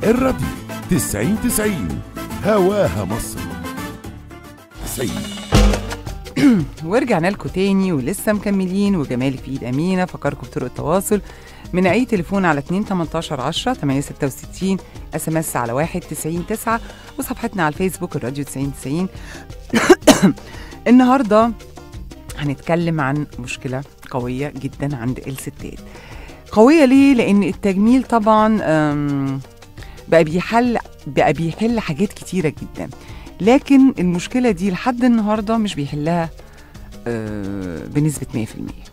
الراديو 90 90 هواها مصر 90 ورجعنا لكم تاني ولسه مكملين وجمال في ايد امينه فكركم بطرق التواصل من اي تليفون على 2 18 10 866 اس ام اس على 1 90 9 وصفحتنا على الفيسبوك الراديو 90 90 النهارده هنتكلم عن مشكله قويه جدا عند الستات قويه ليه لان التجميل طبعا أم، بقى بيحل بقى بيحل حاجات كتيره جدا لكن المشكله دي لحد النهارده مش بيحلها آه، بنسبه 100%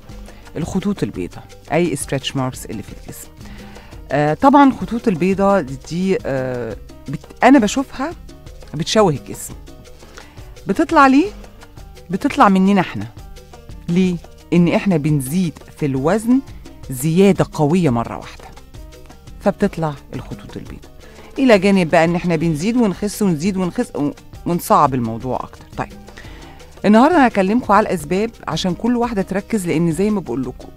الخطوط البيضاء اي ستريتش ماركس اللي في الجسم آه، طبعا الخطوط البيضاء دي آه، بت... انا بشوفها بتشوه الجسم بتطلع ليه بتطلع مننا احنا ليه ان احنا بنزيد في الوزن زياده قويه مره واحده فبتطلع الخطوط البيضاء الى جانب بقى ان احنا بنزيد ونخس ونزيد ونخس ونصعب الموضوع اكتر طيب النهارده انا هكلمكم على الاسباب عشان كل واحده تركز لان زي ما بقول لكم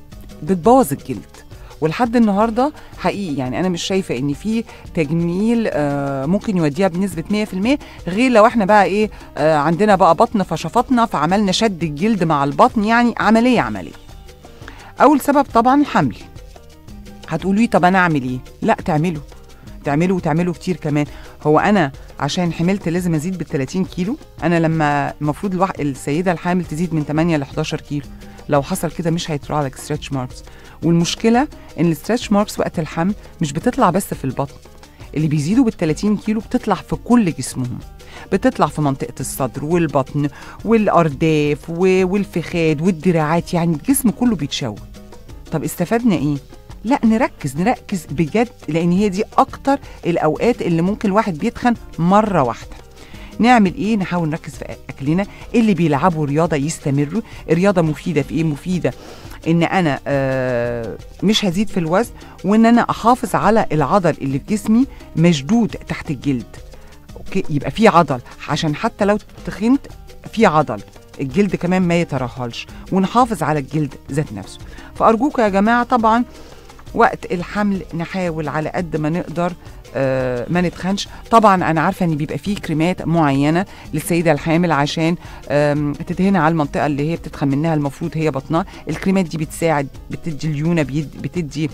بتبوظ الجلد ولحد النهارده حقيقي يعني انا مش شايفه ان في تجميل آه، ممكن يوديها بنسبه 100% غير لو احنا بقى ايه آه، عندنا بقى بطن فشفطنا فعملنا شد الجلد مع البطن يعني عمليه عمليه اول سبب طبعا الحمل هتقولوا لي طب انا اعمل ايه لا تعمله تعمله وتعمله كتير كمان هو انا عشان حملت لازم ازيد بال 30 كيلو انا لما المفروض الوح... السيده الحامل تزيد من 8 ل 11 كيلو لو حصل كده مش هيطلع لك ستريتش ماركس والمشكله ان الستريتش ماركس وقت الحمل مش بتطلع بس في البطن اللي بيزيدوا بال 30 كيلو بتطلع في كل جسمهم بتطلع في منطقه الصدر والبطن والارداف و- والفخاد والدراعات يعني الجسم كله بيتشوه طب استفدنا ايه لا نركز نركز بجد لان هي دي اكتر الاوقات اللي ممكن الواحد بيتخن مره واحده نعمل ايه نحاول نركز في اكلنا اللي بيلعبوا رياضه يستمروا الرياضه مفيده في ايه مفيده ان انا آه مش هزيد في الوزن وان انا احافظ على العضل اللي في جسمي مشدود تحت الجلد اوكي يبقى في عضل عشان حتى لو تخنت في عضل الجلد كمان ما يترهلش ونحافظ على الجلد ذات نفسه فارجوكم يا جماعه طبعا وقت الحمل نحاول على قد ما نقدر آه ما نتخنش طبعا انا عارفه ان بيبقى فيه كريمات معينه للسيده الحامل عشان آم، تدهن على المنطقه اللي هي بتتخن منها المفروض هي بطنها الكريمات دي بتساعد بتدي ليونه بيد- بتدي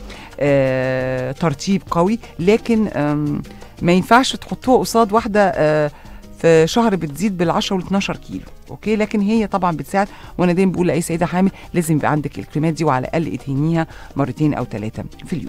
آه ترطيب قوي لكن آم، ما ينفعش تحطوها قصاد واحده آه في شهر بتزيد بال 10 وال 12 كيلو اوكي لكن هي طبعا بتساعد وانا دايما بقول لاي سيده حامل لازم يبقى عندك الكريمات دي وعلى الاقل ادهنيها مرتين او ثلاثه في اليوم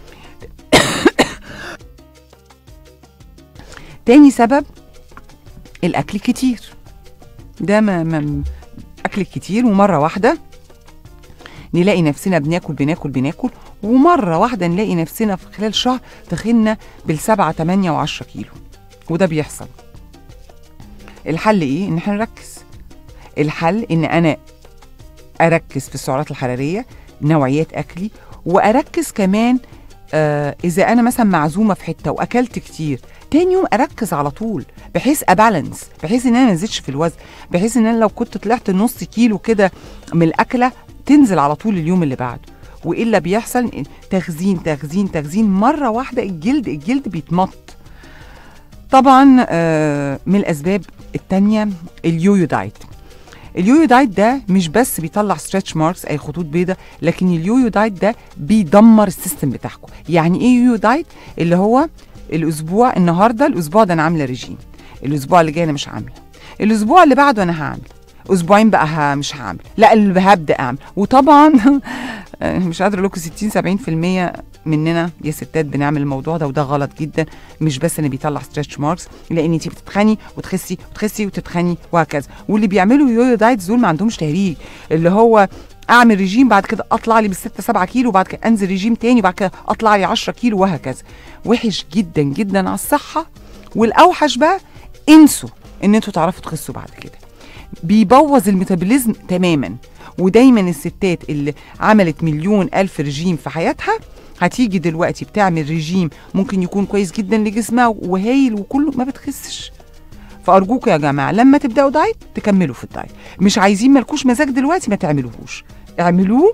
تاني سبب الاكل كتير ده ما, ما اكل كتير ومره واحده نلاقي نفسنا بناكل بناكل بناكل ومره واحده نلاقي نفسنا في خلال شهر تخنا بالسبعة تمانية وعشرة كيلو وده بيحصل الحل ايه ان احنا نركز الحل ان انا اركز في السعرات الحراريه نوعيات اكلي واركز كمان آه اذا انا مثلا معزومه في حته واكلت كتير تاني يوم اركز على طول بحيث ابالانس بحيث ان انا ما ازيدش في الوزن بحيث ان انا لو كنت طلعت نص كيلو كده من الاكله تنزل على طول اليوم اللي بعده والا بيحصل إن تخزين تخزين تخزين مره واحده الجلد الجلد بيتمط طبعا آه، من الاسباب التانية اليويو دايت اليويو دايت ده مش بس بيطلع ستريتش ماركس اي خطوط بيضاء لكن اليويو دايت ده بيدمر السيستم بتاعكم يعني ايه يويو دايت اللي هو الاسبوع النهارده الاسبوع ده انا عامله ريجيم الاسبوع اللي جاي انا مش عامله الاسبوع اللي بعده انا هعمل اسبوعين بقى ه- مش هعمل لا اللي هبدا اعمل وطبعا مش قادره اقول لكم 60 70% مننا يا ستات بنعمل الموضوع ده وده غلط جدا مش بس ان بيطلع ستريتش ماركس لان انت بتتخني وتخسي وتخسي وتتخني وهكذا واللي بيعملوا يويو دايت دول ما عندهمش تهريج اللي هو اعمل ريجيم بعد كده اطلع لي بالستة سبعة كيلو وبعد كده انزل ريجيم تاني وبعد كده اطلع لي 10 كيلو وهكذا وحش جدا جدا على الصحه والاوحش بقى انسوا ان انتوا تعرفوا تخسوا بعد كده بيبوظ الميتابوليزم تماما ودايما الستات اللي عملت مليون الف رجيم في حياتها هتيجي دلوقتي بتعمل رجيم ممكن يكون كويس جدا لجسمها وهايل وكله ما بتخسش فارجوكوا يا جماعه لما تبداوا دايت تكملوا في الدايت مش عايزين مالكوش مزاج دلوقتي ما تعملوهوش اعملوه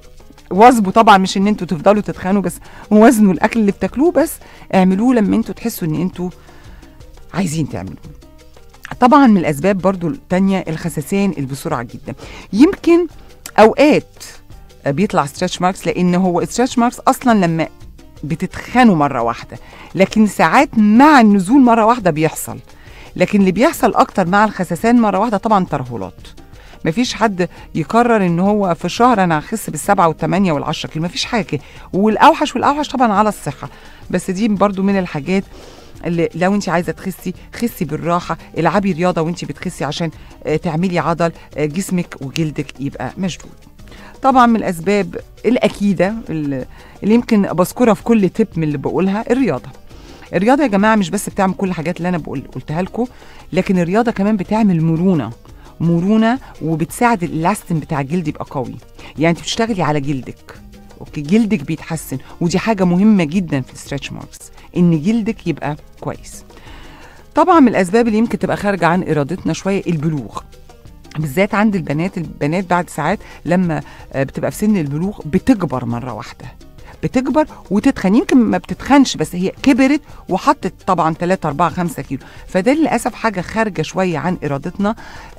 واظبوا طبعا مش ان انتوا تفضلوا تتخانوا بس وزنوا الاكل اللي بتاكلوه بس اعملوه لما انتوا تحسوا ان انتوا عايزين تعملوه طبعا من الاسباب برضو التانية الخسسان اللي بسرعه جدا يمكن اوقات بيطلع ستريتش ماركس لان هو ستريتش ماركس اصلا لما بتتخانوا مره واحده لكن ساعات مع النزول مره واحده بيحصل لكن اللي بيحصل اكتر مع الخسسان مره واحده طبعا ترهلات مفيش حد يقرر ان هو في شهر انا هخس بالسبعه والثمانيه والعشره كيلو مفيش حاجه كده والاوحش والاوحش طبعا على الصحه بس دي برضو من الحاجات اللي لو انت عايزه تخسي خسي بالراحه العبي رياضه وانت بتخسي عشان آه، تعملي عضل آه، جسمك وجلدك يبقى مشدود طبعا من الاسباب الاكيده اللي اللي يمكن بذكرها في كل تip من اللي بقولها الرياضه الرياضه يا جماعه مش بس بتعمل كل الحاجات اللي انا بقول قلتها لكم لكن الرياضه كمان بتعمل مرونه مرونه وبتساعد الالاستين بتاع الجلد يبقى قوي يعني انت بتشتغلي على جلدك اوكي جلدك بيتحسن ودي حاجه مهمه جدا في الستريتش ماركس ان جلدك يبقى كويس طبعا من الاسباب اللي يمكن تبقى خارجه عن ارادتنا شويه البلوغ بالذات عند البنات البنات بعد ساعات لما آه، بتبقى في سن البلوغ بتكبر مره واحده بتكبر وتتخن يمكن ما بتتخنش بس هي كبرت وحطت طبعا 3 4 5 كيلو فده للاسف حاجه خارجه شويه عن ارادتنا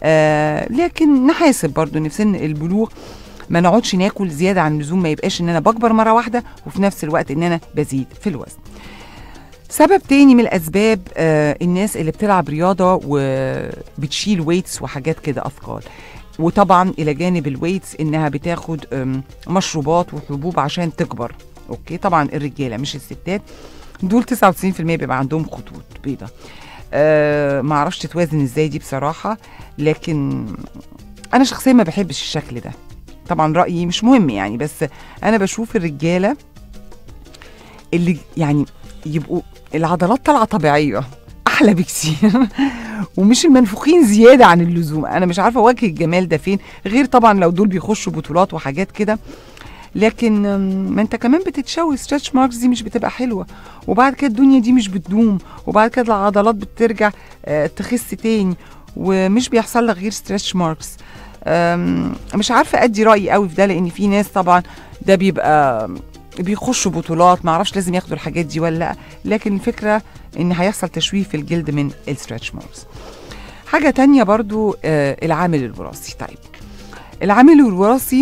آه لكن نحاسب برضو ان في سن البلوغ ما نقعدش ناكل زياده عن اللزوم ما يبقاش ان انا بكبر مره واحده وفي نفس الوقت ان انا بزيد في الوزن سبب تاني من الاسباب آه الناس اللي بتلعب رياضه وبتشيل ويتس وحاجات كده اثقال وطبعا الى جانب الويتس انها بتاخد آم، مشروبات وحبوب عشان تكبر اوكي طبعا الرجاله مش الستات دول 99% بيبقى عندهم خطوط بيضة أه ما اعرفش تتوازن ازاي دي بصراحه لكن انا شخصيا ما بحبش الشكل ده طبعا رايي مش مهم يعني بس انا بشوف الرجاله اللي يعني يبقوا العضلات طالعه طبيعيه احلى بكتير ومش المنفوخين زياده عن اللزوم انا مش عارفه وجه الجمال ده فين غير طبعا لو دول بيخشوا بطولات وحاجات كده لكن أم، ما انت كمان بتتشوي ستريتش ماركس دي مش بتبقى حلوه وبعد كده الدنيا دي مش بتدوم وبعد كده العضلات بترجع آه، تخس تاني ومش بيحصل لك غير ستريتش ماركس أم، مش عارفه ادي رايي قوي في ده لان في ناس طبعا ده بيبقى بيخشوا بطولات ما اعرفش لازم ياخدوا الحاجات دي ولا لا لكن الفكره ان هيحصل تشويه في الجلد من الستريتش ماركس حاجه تانية برضو آه العامل الوراثي طيب العامل الوراثي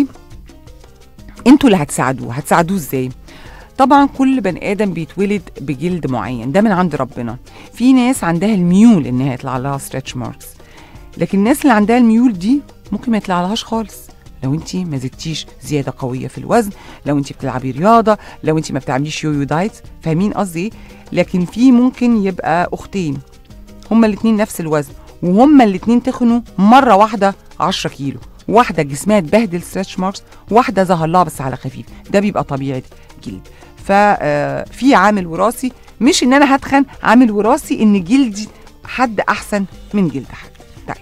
انتوا اللي هتساعدوه هتساعدوه ازاي طبعا كل بني ادم بيتولد بجلد معين ده من عند ربنا في ناس عندها الميول انها يطلع لها ستريتش ماركس لكن الناس اللي عندها الميول دي ممكن ما يطلع لهاش خالص لو انت ما زدتيش زياده قويه في الوزن لو انت بتلعبي رياضه لو انت ما بتعمليش يويو دايت فاهمين قصدي ايه لكن في ممكن يبقى اختين هما الاثنين نفس الوزن وهما الاثنين تخنوا مره واحده 10 كيلو واحده جسمها اتبهدل ستريتش ماركس واحده ظهر لها بس على خفيف ده بيبقى طبيعه جلد ففي عامل وراثي مش ان انا هتخن عامل وراثي ان جلدي حد احسن من جلد حد طيب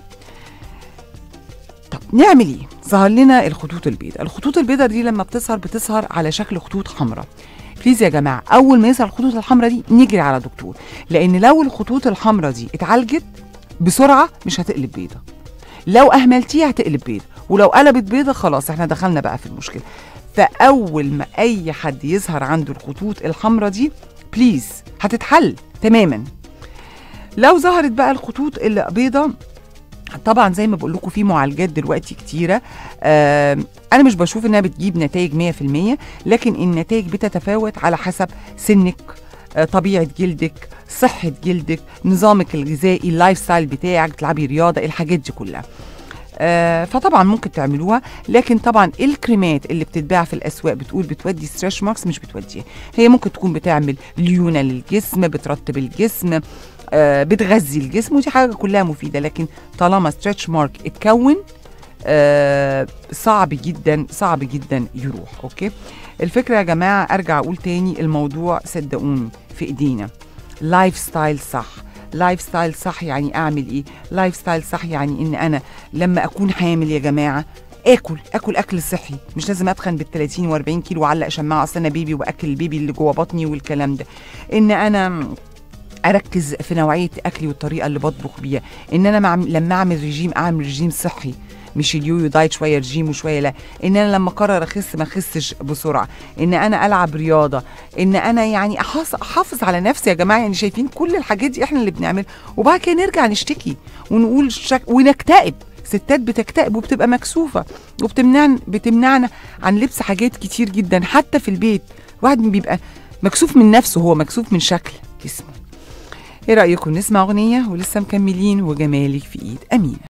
طب نعمل ايه ظهر لنا الخطوط البيضاء الخطوط البيضاء دي لما بتظهر بتظهر على شكل خطوط حمراء بليز يا جماعه اول ما يظهر الخطوط الحمراء دي نجري على دكتور لان لو الخطوط الحمراء دي اتعالجت بسرعه مش هتقلب بيضه لو اهملتيها هتقلب بيضه ولو قلبت بيضه خلاص احنا دخلنا بقى في المشكله فاول ما اي حد يظهر عنده الخطوط الحمراء دي بليز هتتحل تماما لو ظهرت بقى الخطوط البيضاء طبعا زي ما بقول لكم في معالجات دلوقتي كتيره آه انا مش بشوف انها بتجيب نتائج 100% لكن النتائج بتتفاوت على حسب سنك آه طبيعه جلدك صحه جلدك نظامك الغذائي اللايف ستايل بتاعك تلعبي رياضه الحاجات دي كلها آه فطبعا ممكن تعملوها لكن طبعا الكريمات اللي بتتباع في الاسواق بتقول بتودي ستريتش ماركس مش بتوديها هي ممكن تكون بتعمل ليونه للجسم بترطب الجسم آه بتغذي الجسم ودي حاجه كلها مفيده لكن طالما ستريتش مارك اتكون آه صعب جدا صعب جدا يروح اوكي الفكره يا جماعه ارجع اقول تاني الموضوع صدقوني في ايدينا لايف ستايل صح لايف ستايل صح يعني اعمل ايه لايف ستايل صح يعني ان انا لما اكون حامل يا جماعه اكل اكل اكل صحي مش لازم اتخن بال 30 و40 كيلو واعلق شماعه اصل انا بيبي واكل البيبي اللي جوه بطني والكلام ده ان انا اركز في نوعيه اكلي والطريقه اللي بطبخ بيها ان انا مع... لما اعمل رجيم اعمل رجيم صحي مش اليويو دايت شويه رجيم وشويه لا ان انا لما اقرر اخس ما اخسش بسرعه ان انا العب رياضه ان انا يعني أحاس- احافظ على نفسي يا جماعه يعني شايفين كل الحاجات دي احنا اللي بنعملها وبعد كده نرجع نشتكي ونقول شك... ونكتئب ستات بتكتئب وبتبقى مكسوفه وبتمنعنا بتمنعنا عن لبس حاجات كتير جدا حتى في البيت واحد بيبقى مكسوف من نفسه هو مكسوف من شكل جسمه ايه رايكم نسمع اغنيه ولسه مكملين وجمالك في ايد امينه